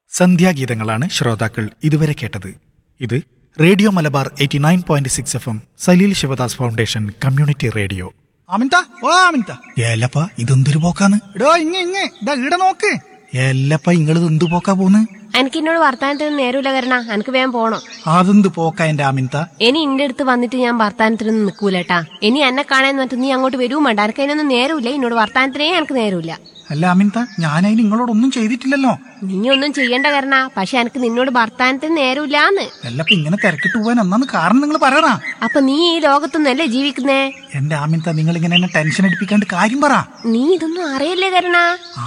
സന്ധ്യാഗീതങ്ങളാണ് ശ്രോതാക്കൾ ഇതുവരെ കേട്ടത് ഇത് radio Malabar eighty nine point six F M Saleel Sivadas foundation community radio Amitha ഓ അമിത ഏലപ്പ ഇതെന്തൊരു പോക്കാന്ന് എടോ ഇങ്ങ ഇങ്ങ ഇതാ ഈട നോക്ക് ഏലപ്പ ഇങ്ങള് എന്തു പോക്കാ പോന്ന് എനിക്ക് എന്നോട് വർത്താനത്തിന് നേരമില്ല കരണ എനിക്ക് വേഗം പോണം അതെന്ത് പോക്ക എന്റെ അമിത ഇനി ഇന്റെ അടുത്ത് വന്നിട്ട് ഞാൻ വർത്താനത്തിനൊന്നും നിൽക്കൂലട്ടാ ഇനി എന്നെ കാണാൻ വന്നിട്ട് നീ അങ്ങോട്ട് വരുവും വേണ്ട എനിക്ക് അതിനൊന്നും നേരമില്ല എന്നോട് വർത്താനത്തിനേ എനിക്ക് നേരമില്ല അല്ല അമിത ഞാനതിന് നിങ്ങളോടൊന്നും ചെയ്തിട്ടില്ലല്ലോ നീ ഒന്നും ചെയ്യണ്ട കരണ പക്ഷെ എനിക്ക് നിന്നോട് വർത്താനത്തിന് നേരമില്ലാന്ന് എല്ലപ്പ ഇങ്ങനെ തിരക്കിട്ട് പോവാൻ എന്നാന്ന് കാരണം നിങ്ങൾ പറയണ അപ്പൊ നീ ഈ ലോകത്തൊന്നല്ലേ ജീവിക്കുന്നേ എന്റെ അമിത നിങ്ങൾ ഇങ്ങനെ എന്നെ ടെൻഷൻ അടിപ്പിക്കാണ്ട് കാര്യം പറ നീ ഇതൊന്നും അറിയില്ലേ കരണ